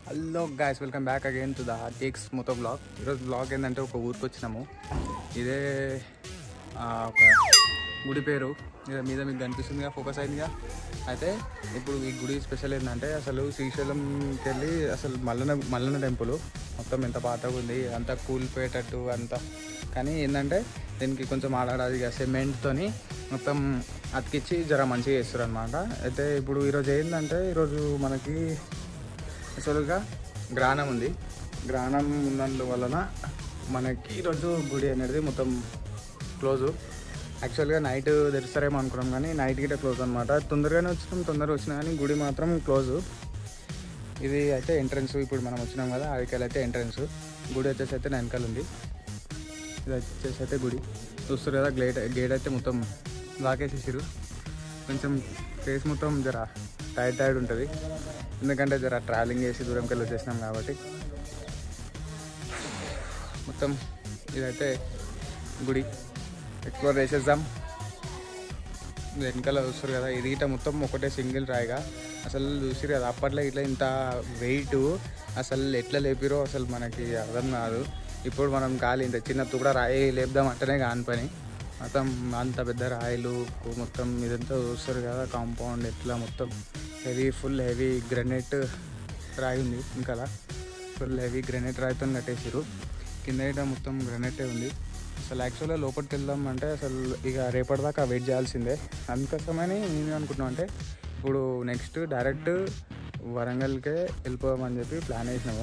Hello guys welcome back again to the takes మొత్తం blog ఈరోజు blog ఏంటంటే ఒక ఊరికి వచ్చినాము ఇదే ఆ, ఒక గుడి పేరు ఇదే మీద మీకు కనిపిస్తుందిగా ఫోకస్ అయిందిగా అయితే ఇప్పుడు ఈ గుడి స్పెషల్ ఏంటంటే అసలు శ్రీశైలంకి వెళ్ళి అసలు మల్లన మల్లన టెంపుల్ మొత్తం ఎంత పాతగా ఉంది అంతా కూలిపోయేటట్టు అంతా కానీ ఏంటంటే దీనికి కొంచెం ఆడాది సిమెంట్తోని మొత్తం అతికిచ్చి జర మంచిగా చేస్తారు అనమాట అయితే ఇప్పుడు ఈరోజు ఏంటంటే ఈరోజు మనకి అసలుగా గ్రహణం ఉంది గ్రహణం ఉన్నందు వలన మనకి ఈరోజు గుడి అనేది మొత్తం క్లోజు యాక్చువల్గా నైట్ తెరుస్తారేమో అనుకున్నాం కానీ నైట్ గిట్ట క్లోజ్ అనమాట తొందరగానే వచ్చినాం తొందరగా వచ్చినా కానీ గుడి మాత్రం క్లోజు ఇది అయితే ఎంట్రన్స్ ఇప్పుడు మనం వచ్చినాం కదా ఆడికెళ్ళి అయితే ఎంట్రన్స్ గుడి వచ్చేసి అయితే వెనకాల ఉంది ఇది వచ్చేసి అయితే గుడి చూస్తారు కదా గేట్ గేట్ అయితే మొత్తం లాకేసేసారు కొంచెం ఫేస్ మొత్తం జర టైర్డ్ టైర్డ్ ఉంటుంది ఎందుకంటే జర ట్రావెలింగ్ చేసి దూరంకి వెళ్ళి వచ్చేసినాం కాబట్టి మొత్తం ఇదైతే గుడి ఎక్స్ప్లోర్ చేసేద్దాం వెనకాల చూస్తారు కదా ఇది ఇట మొత్తం ఒకటే సింగిల్ రాయిగా అసలు చూసిరు కదా అప్పట్లో ఇట్లా ఇంత వెయిట్ అసలు ఎట్లా లేపిరో అసలు మనకి అర్థం కాదు ఇప్పుడు మనం గాలి ఇంత చిన్న తుకడ రాయి లేపుదాం అంటేనే కాని పని మొత్తం అంత పెద్ద రాయిలు మొత్తం ఇదంతా చూస్తారు కదా కాంపౌండ్ ఎట్లా మొత్తం హెవీ ఫుల్ హెవీ గ్రనైట్ రాయి ఉంది ఇంకా ఫుల్ హెవీ గ్రనైట్ రాయితో కట్టేసారు కింద ఇట మొత్తం గ్రనైటే ఉంది అసలు యాక్చువల్గా లోపలికి వెళ్దాం అంటే అసలు ఇక రేపటిదాకా వెయిట్ చేయాల్సిందే అందుకోసమని నేను అనుకుంటున్నాను అంటే ఇప్పుడు నెక్స్ట్ డైరెక్ట్ వరంగల్కే వెళ్ళిపోదామని చెప్పి ప్లాన్ వేసినాము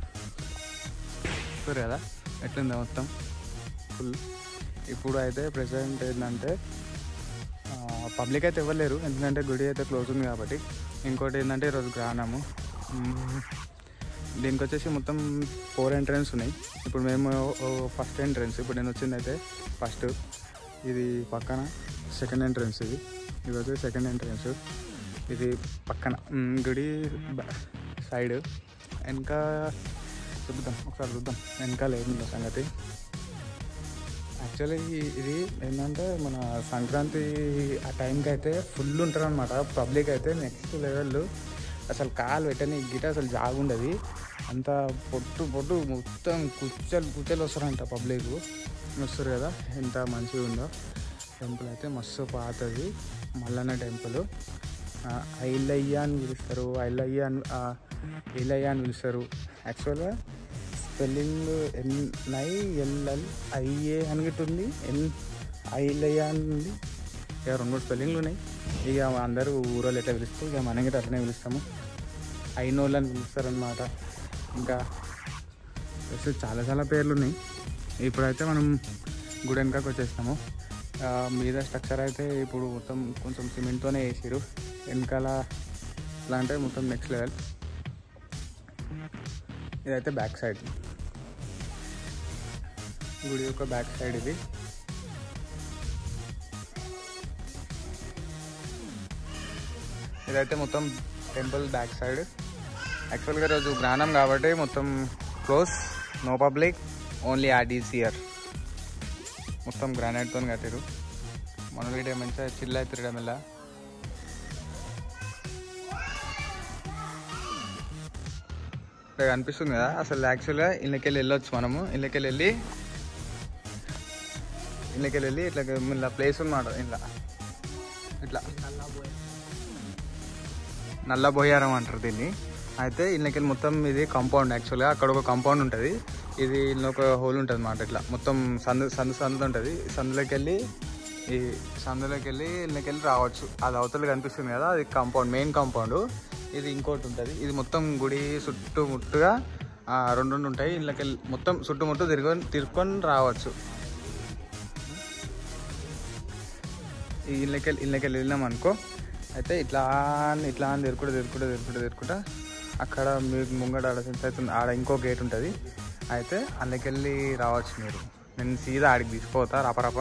చూరు కదా ఎట్లుందా మొత్తం ఫుల్ ఇప్పుడు అయితే ప్రెసెంట్ ఏంటంటే పబ్లిక్ అయితే ఇవ్వలేరు ఎందుకంటే గుడి అయితే క్లోజ్ ఉంది కాబట్టి ఇంకోటి ఏంటంటే ఈరోజు గ్రహణము మ్మ్. దీనికి వచ్చేసి మొత్తం ఫోర్ ఎంట్రన్స్ ఉన్నాయి ఇప్పుడు మేము ఫస్ట్ ఎంట్రన్స్ ఇప్పుడు నేను వచ్చింది అయితే ఫస్ట్ ఇది పక్కన సెకండ్ ఎంట్రన్స్ ఇది ఇది వచ్చేసి సెకండ్ ఎంట్రన్స్ ఇది పక్కన మ్మ్, గుడి సైడ్ వెనక చూద్దాం ఒకసారి చూద్దాం వెనకాల ఏముందో సంగతి యాక్చువల్లీ ఇది ఏంటంటే మన సంక్రాంతి ఆ టైంకి అయితే ఫుల్ ఉంటారు అనమాట పబ్లిక్ అయితే నెక్స్ట్ లెవెల్ అసలు కాలు పెట్టని గిట అసలు జాగుండదు అంత పొట్టు పొట్టు మొత్తం కుచ్చలు కుచ్చలు వస్తారంట పబ్లిక్ వస్తారు కదా ఎంత మంచిగా ఉందో టెంపుల్ అయితే మస్తు పాతది మల్లన్న టెంపుల్ ఐలయ్య అని పిలుస్తారు ఐలయ్య అని ఆ, ఐలయ్య అని పిలుస్తారు యాక్చువల్గా స్పెల్లింగ్ ఎన్ నై ఎల్ఎల్ ఐఏ అని గిట్ట ఉంది ఎన్ ఐలయ్య అని ఉంది ఇక రెండు మూడు స్పెల్లింగ్లు ఉన్నాయి ఇక అందరూ ఊరోళ్ళు ఎట్లా పిలుస్తారు ఇక మనం గిట్ట అట్లనే పిలుస్తాము ఐనోళ్ళు అని పిలుస్తారనమాట ఇంకా అసలు చాలా చాలా పేర్లు ఉన్నాయి ఇప్పుడైతే మనం గుడి వెనకకి వచ్చేసినాము ఆ, మీద స్ట్రక్చర్ అయితే ఇప్పుడు మొత్తం కొంచెం సిమెంట్తోనే వేసారు వెనకాల ఎలా అంటే మొత్తం నెక్స్ట్ లెవెల్ ఇదైతే బ్యాక్ సైడ్ గుడి యొక్క బ్యాక్ సైడ్ ఇది ఇదైతే మొత్తం టెంపుల్ బ్యాక్ సైడ్ యాక్చువల్గా రోజు గ్రహణం కాబట్టి మొత్తం క్లోజ్ నో పబ్లిక్ ఓన్లీ ఆర్డీస్ ఇయర్ మొత్తం గ్రానైట్తో కట్టారు మన వీడియో మంచిగా చిల్ అవుతారు మెల్ల ఇక్కడ కనిపిస్తుంది కదా అసలు యాక్చువల్గా ఇళ్ళకెళ్ళి వెళ్ళొచ్చు మనము ఇళ్ళకెళ్ళి వెళ్ళి ఇళ్ళకెళ్ళి వెళ్ళి ఇట్లా ఇలా ప్లేస్ ఉన్నమాట ఇలా ఇట్లా నల్ల బోయారం అంటారు దీన్ని అయితే ఇళ్ళకెళ్ళి మొత్తం ఇది కాంపౌండ్ యాక్చువల్గా అక్కడ ఒక కాంపౌండ్ ఉంటుంది ఇది ఇందులో ఒక హోల్ ఉంటుంది అన్నమాట ఇట్లా మొత్తం సందు సందు సందు ఉంటుంది సందులోకి వెళ్ళి ఈ సందులోకి వెళ్ళి ఇళ్ళకి వెళ్ళి రావచ్చు అది అవతల కనిపిస్తుంది కదా అది కాంపౌండ్ మెయిన్ కాంపౌండ్ ఇది ఇంకోటి ఉంటుంది ఇది మొత్తం గుడి చుట్టుముట్టుగా ఆ, రెండు రెండు ఉంటాయి ఇళ్ళకి వెళ్ళి మొత్తం చుట్టుముట్టు తిరుగు తిరుక్కొని రావచ్చు ఈ ఇళ్ళకెళ్ళి ఇళ్ళకెళ్ళి వెళ్ళినాం అనుకో అయితే ఇట్లా అని- ఇట్లా అని తిరుకుంటూ తిరుకుంటూ తిరుకుంటూ తిరుకుంటా అక్కడ మీకు ముంగడ ఆడ సెన్స్ అవుతుంది ఆడ ఇంకో గేట్ ఉంటుంది అయితే అందుకెళ్ళి రావచ్చు మీరు నేను సీదా ఆడికి తీసుకోతా రపరప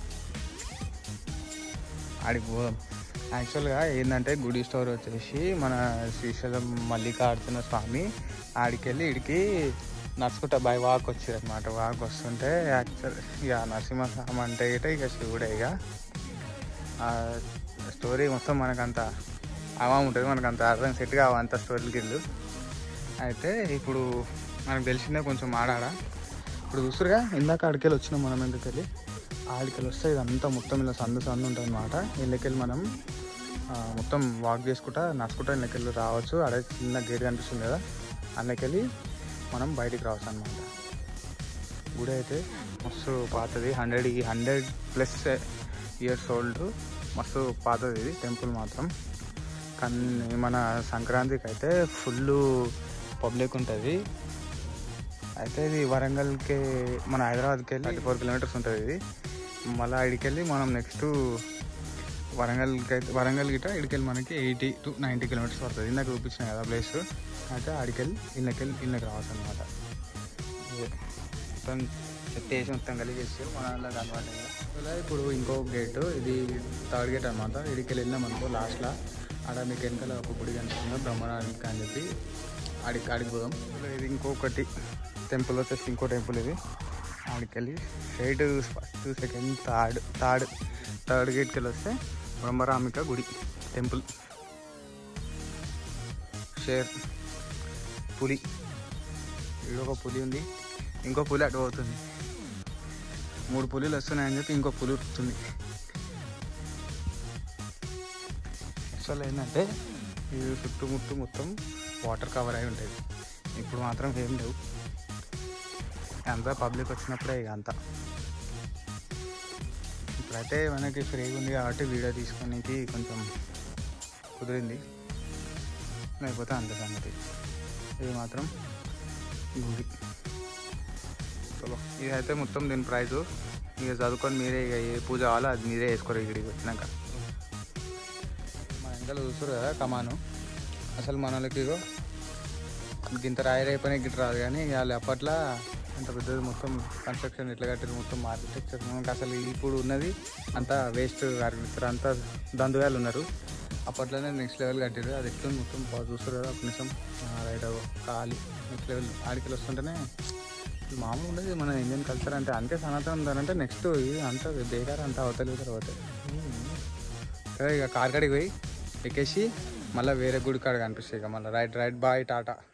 ఆడికి పోదాం యాక్చువల్గా ఏంటంటే గుడి స్టోర్ వచ్చేసి మన శ్రీశైలం మల్లికార్జున స్వామి ఆడికి వెళ్ళి ఇడికి నడుచుకుంటా బై వాక్ వచ్చేది అనమాట వాక్ వస్తుంటే యాక్చువల్ ఇక నరసింహస్వామి అంటే ఇట ఇక శివుడే ఇక ఆ స్టోరీ మొత్తం మనకంత అవా ఉంటుంది మనకంత అర్థం సెట్ కావు అంత స్టోరీలకి వెళ్ళు అయితే ఇప్పుడు మనకు తెలిసిందే కొంచెం ఆడాడ ఇప్పుడు చూస్తురుగా ఇందాక ఆడికెళ్ళి వచ్చినాం మనం ఎందుకు వెళ్ళి ఆడికెళ్ళి వస్తే ఇదంతా మొత్తం ఇలా సందు సందు ఉంటుంది అనమాట ఇళ్ళకెళ్ళి మనం ఆ, మొత్తం వాక్ చేసుకుంటా నడుచుకుంటా ఇళ్ళకెళ్ళి రావచ్చు ఆడ చిన్న గేట్ కనిపిస్తుంది కదా అందుకెళ్ళి మనం బయటికి రావచ్చు అనమాట గుడి అయితే మస్తు పాతది hundred hundred plus years old మస్తు పాతది ఇది టెంపుల్ మాత్రం కానీ మన సంక్రాంతికి అయితే ఫుల్ పబ్లిక్ ఉంటుంది అయితే ఇది వరంగల్కి మన హైదరాబాద్కి వెళ్ళి థర్టీ ఫోర్ కిలోమీటర్స్ ఉంటుంది ఇది మళ్ళీ ఇడికి వెళ్ళి మనం నెక్స్ట్ వరంగల్కి అయితే వరంగల్ గిట్ట ఇడికెళ్ళి మనకి ఎయిటీ టు నైంటీ కిలోమీటర్స్ పడుతుంది ఇందాక చూపించిన కదా ప్లేస్ అయితే ఆడికెళ్ళి ఇళ్ళకెళ్ళి ఇళ్ళకి రావచ్చు అనమాట మొత్తం సెట్ చేసి మొత్తం కలిగి చేసి మన వాళ్ళకి అలవాటు అయ్యింది. ఇలా ఇప్పుడు ఇంకో గేట్ ఇది థర్డ్ గేట్ అనమాట ఇడికి వెళ్ళినాం అనుకో లాస్ట్లో ఆడ మీకు వెనకాల ఒక గుడి కనిపిస్తుంది బ్రహ్మనారాయణకి అని చెప్పి ఆడికి ఆడికి పోదాం ఇలా ఇది ఇంకొకటి టెంపుల్ వచ్చేసి ఇంకో టెంపుల్ ఇది ఆడికి వెళ్ళి straight first second third third third గేట్కి వెళ్ళి వస్తే బ్రహ్మరామిక గుడి టెంపుల్ షేర్ పులి ఇక్కడ ఒక పులి ఉంది ఇంకో పులి అటు పోతుంది మూడు పులిలు వస్తున్నాయని చెప్పి ఇంకో పులి ఉరుకుతుంది అసలు ఏంటంటే ఇది చుట్టుముట్టు మొత్తం వాటర్ కవర్ అయి ఉంటుంది ఇప్పుడు మాత్రం ఏం లేవు అంతా పబ్లిక్ వచ్చినప్పుడే ఇక అంతా ఇప్పుడైతే మనకి ఫ్రీగా ఉంది కాబట్టి వీడియో తీసుకోనికి కొంచెం కుదిరింది లేకపోతే అంత సంగతి ఇది మాత్రం గుడి చలో ఇదైతే మొత్తం దీని ప్రైజు ఇక చదువుకొని మీరే ఇక ఏ పూజ కావాలో అది మీరే వేసుకోరు ఇక్కడికి వచ్చినాక మా వెనకాల చూస్తారు కదా కమాను అసలు మన వాళ్ళకి ఇగో ఇంత రాయి రేపనే గిట్ట రాదు కానీ ఇక వాళ్ళు అప్పట్లో అంత పెద్దది మొత్తం కన్స్ట్రక్షన్ ఎట్లా కట్టారు మొత్తం ఆర్కిటెక్చర్ మనకి అసలు ఇప్పుడు ఉన్నది అంతా వేస్ట్ ఆర్కిటెక్చర్ అంతా దందుగాలు ఉన్నారు అప్పట్లోనే నెక్స్ట్ లెవెల్ కట్టారు అది ఎట్లా మొత్తం బాగా చూస్తారు కదా ఒక నిమిషం రైట్ ఖాళీ నెక్స్ట్ లెవెల్ ఆడికి వస్తుంటేనే మామూలు ఉండదు మన ఇండియన్ కల్చర్ అంటే అంతే సనాతనం ఉందంటే నెక్స్ట్ అంతా బేకార్ అంతా అవతలేదు తర్వాత సరే ఇక కార్ కాడికి పోయి ఎక్కేసి మళ్ళీ వేరే గుడి కాడ కనిపిస్తాయి ఇక మళ్ళీ రైట్ రైట్ బాయ్ టాటా